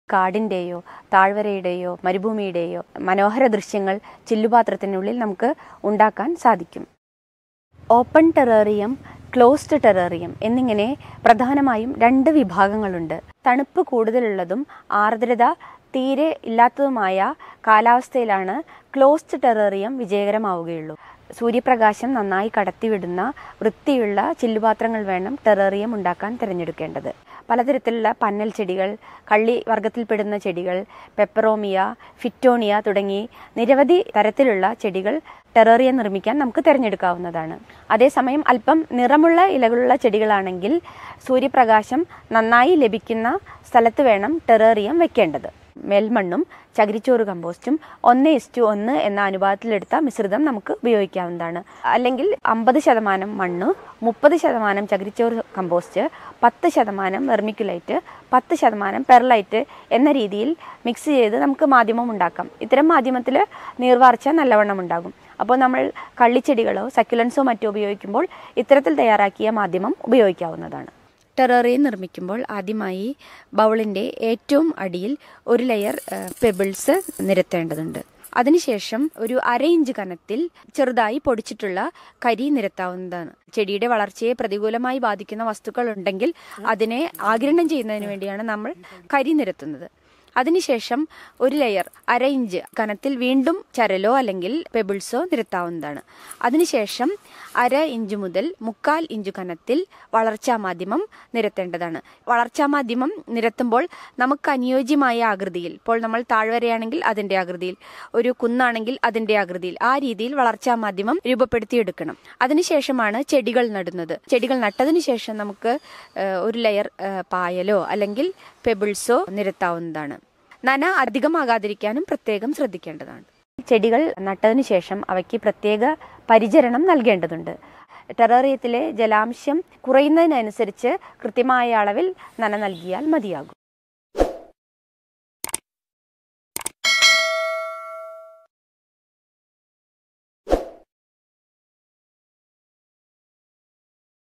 കാടിൻ്റെയോ താഴ്വരയുടെയോ മരുഭൂമിയുടെയോ മനോഹര ദൃശ്യങ്ങൾ ചില്ലുപാത്രത്തിനുള്ളിൽ നമുക്ക് ഉണ്ടാക്കാൻ സാധിക്കും ഓപ്പൺ ടെറേറിയം ക്ലോസ്ഡ് ടെറേറിയം എന്നിങ്ങനെ പ്രധാനമായും രണ്ട് വിഭാഗങ്ങളുണ്ട് തണുപ്പ് കൂടുതലുള്ളതും ആർദ്രത തീരെ ഇല്ലാത്തതുമായ കാലാവസ്ഥയിലാണ് ക്ലോസ്ഡ് ടെറേറിയം വിജയകരമാവുകയുള്ളൂ സൂര്യപ്രകാശം നന്നായി കടത്തിവിടുന്ന വൃത്തിയുള്ള ചില്ലുപാത്രങ്ങൾ വേണം ടെറേറിയം ഉണ്ടാക്കാൻ തിരഞ്ഞെടുക്കേണ്ടത് പലതരത്തിലുള്ള പന്നൽ ചെടികൾ കള്ളി വർഗത്തിൽപ്പെടുന്ന ചെടികൾ പെപ്പറോമിയ ഫിറ്റോണിയ തുടങ്ങി നിരവധി തരത്തിലുള്ള ചെടികൾ ടെറേറിയം നിർമ്മിക്കാൻ നമുക്ക് തിരഞ്ഞെടുക്കാവുന്നതാണ് അതേസമയം അല്പം നിറമുള്ള ഇലകളുള്ള ചെടികളാണെങ്കിൽ സൂര്യപ്രകാശം നന്നായി ലഭിക്കുന്ന സ്ഥലത്ത് വേണം ടെറേറിയം വെക്കേണ്ടത് മെൽമണ്ണും ചകിരിച്ചോറ് കമ്പോസ്റ്റും ഒന്ന് ഇസ്റ്റു ഒന്ന് എന്ന അനുപാതത്തിലെടുത്ത മിശ്രിതം നമുക്ക് ഉപയോഗിക്കാവുന്നതാണ് അല്ലെങ്കിൽ അമ്പത് ശതമാനം മണ്ണ് മുപ്പത് ശതമാനം ചകിരിച്ചോറ് കമ്പോസ്റ്റ് പത്ത് ശതമാനം വെർമിക്കുലൈറ്റ് പത്ത് ശതമാനം പെർലൈറ്റ് എന്ന രീതിയിൽ മിക്സ് ചെയ്ത് നമുക്ക് മാധ്യമം ഉണ്ടാക്കാം ഇത്തരം മാധ്യമത്തിൽ നീർവാർച്ച നല്ലവണ്ണം ഉണ്ടാകും അപ്പോൾ നമ്മൾ കള്ളിച്ചെടികളോ സക്യുലൻസോ മറ്റോ ഉപയോഗിക്കുമ്പോൾ ഇത്തരത്തിൽ തയ്യാറാക്കിയ മാധ്യമം ഉപയോഗിക്കാവുന്നതാണ് ടെററിയം നിർമ്മിക്കുമ്പോൾ ആദ്യമായി ബൗളിൻ്റെ ഏറ്റവും അടിയിൽ ഒരു ലെയർ പെബിൾസ് നിരത്തേണ്ടതുണ്ട് അതിനുശേഷം ഒരു അര ഇഞ്ച് കനത്തിൽ ചെറുതായി പൊടിച്ചിട്ടുള്ള കരി നിരത്താവുന്നതാണ് ചെടിയുടെ വളർച്ചയെ പ്രതികൂലമായി ബാധിക്കുന്ന വസ്തുക്കൾ ഉണ്ടെങ്കിൽ അതിനെ ആഗിരണം ചെയ്യുന്നതിന് വേണ്ടിയാണ് നമ്മൾ കരി നിരത്തുന്നത് അതിനുശേഷം ഒരു ലെയർ അര ഇഞ്ച് കനത്തിൽ വീണ്ടും ചരലോ അല്ലെങ്കിൽ പെബിൾസോ നിരത്താവുന്നതാണ് അതിനുശേഷം അര ഇഞ്ച് മുതൽ മുക്കാൽ ഇഞ്ച് കനത്തിൽ വളർച്ചാ മാധ്യമം നിരത്തേണ്ടതാണ് വളർച്ചാ മാധ്യമം നിരത്തുമ്പോൾ നമുക്ക് അനുയോജ്യമായ ആകൃതിയിൽ ഇപ്പോൾ നമ്മൾ താഴ്വരയാണെങ്കിൽ അതിൻ്റെ ആകൃതിയിൽ ഒരു കുന്നാണെങ്കിൽ അതിൻ്റെ ആകൃതിയിൽ ആ രീതിയിൽ വളർച്ചാ മാധ്യമം രൂപപ്പെടുത്തിയെടുക്കണം അതിനുശേഷമാണ് ചെടികൾ നടുന്നത് ചെടികൾ നട്ടതിന് ശേഷം നമുക്ക് ഏഹ്, ഒരു ലെയർ ഏഹ്, പായലോ അല്ലെങ്കിൽ പെബിൾസോ നിരത്താവുന്നതാണ് നന അധികമാകാതിരിക്കാനും പ്രത്യേകം ശ്രദ്ധിക്കേണ്ടതാണ് ചെടികൾ നട്ടതിന് ശേഷം അവയ്ക്ക് പ്രത്യേക പരിചരണം നൽകേണ്ടതുണ്ട് ടെറേറിയത്തിലെ ജലാംശം കുറയുന്നതിനനുസരിച്ച് കൃത്യമായ അളവിൽ നന നൽകിയാൽ മതിയാകും